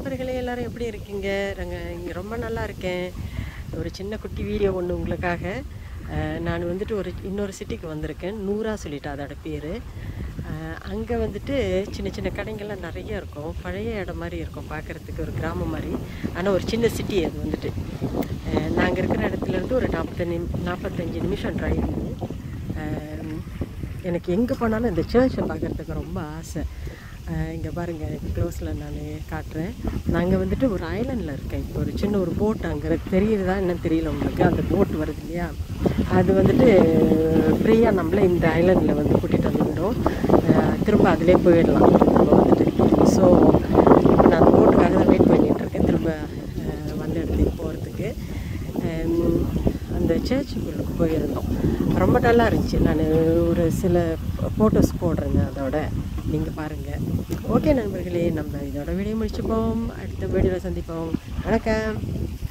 நண்பர்களே எல்லாரும் எப்படி இருக்கீங்க நாங்கள் இங்கே ரொம்ப நல்லா இருக்கேன் ஒரு சின்ன குட்டி வீடியோ ஒன்று உங்களுக்காக அஹ், நான் வந்துட்டு ஒரு இன்னொரு சிட்டிக்கு வந்திருக்கேன் நூறா சொல்லிட்டு அதோட பேர் அங்கே வந்துட்டு சின்ன சின்ன கடைங்கள்லாம் நிறைய இருக்கும் பழைய இடம் மாதிரி இருக்கும் பார்க்குறதுக்கு ஒரு கிராமம் மாதிரி ஆனால் ஒரு சின்ன சிட்டி அது வந்துட்டு நாங்கள் இருக்கிற இடத்துல இருந்து ஒரு நாற்பத்தஞ்சு நாற்பத்தஞ்சு நிமிஷம் டிரைவிங் எனக்கு எங்கே போனாலும் இந்த சர்ச்சை பார்க்குறதுக்கு ரொம்ப ஆசை இங்கே பாருங்கள் க்ளோஸில் நான் காட்டுறேன் நாங்கள் வந்துட்டு ஒரு ஐலண்டில் இருக்கேன் இப்போ ஒரு சின்ன ஒரு போட் அங்கே தெரியுதா என்னன்னு தெரியல உங்களுக்கு அந்த போட் வருது இல்லையா அது வந்துட்டு ஃப்ரீயாக நம்மளே இந்த ஐலண்டில் வந்து கூட்டிகிட்டு வந்து விடும் அஹ் திரும்ப அதிலே போயிடலாம் நம்ம வந்துட்டு ஸோ நான் அந்த போட்டுக்காக தான் வெயிட் பண்ணிகிட்டு இருக்கேன் திரும்ப அஹ் வந்த இடத்துக்கு போகிறதுக்கு அந்த சர்ச்சுக்குள்ளே போயிருந்தோம் ரொம்ப நல்லா இருந்துச்சு நான் ஒரு சில ஃபோட்டோஸ் போடுறேங்க அதோட நீங்கள் பாருங்கள் ஓகே நண்பர்களே நம்ம இதோட வீடியோ முடிச்சுப்போம் அடுத்த வீடியோவில் சந்திப்போம் வணக்கம்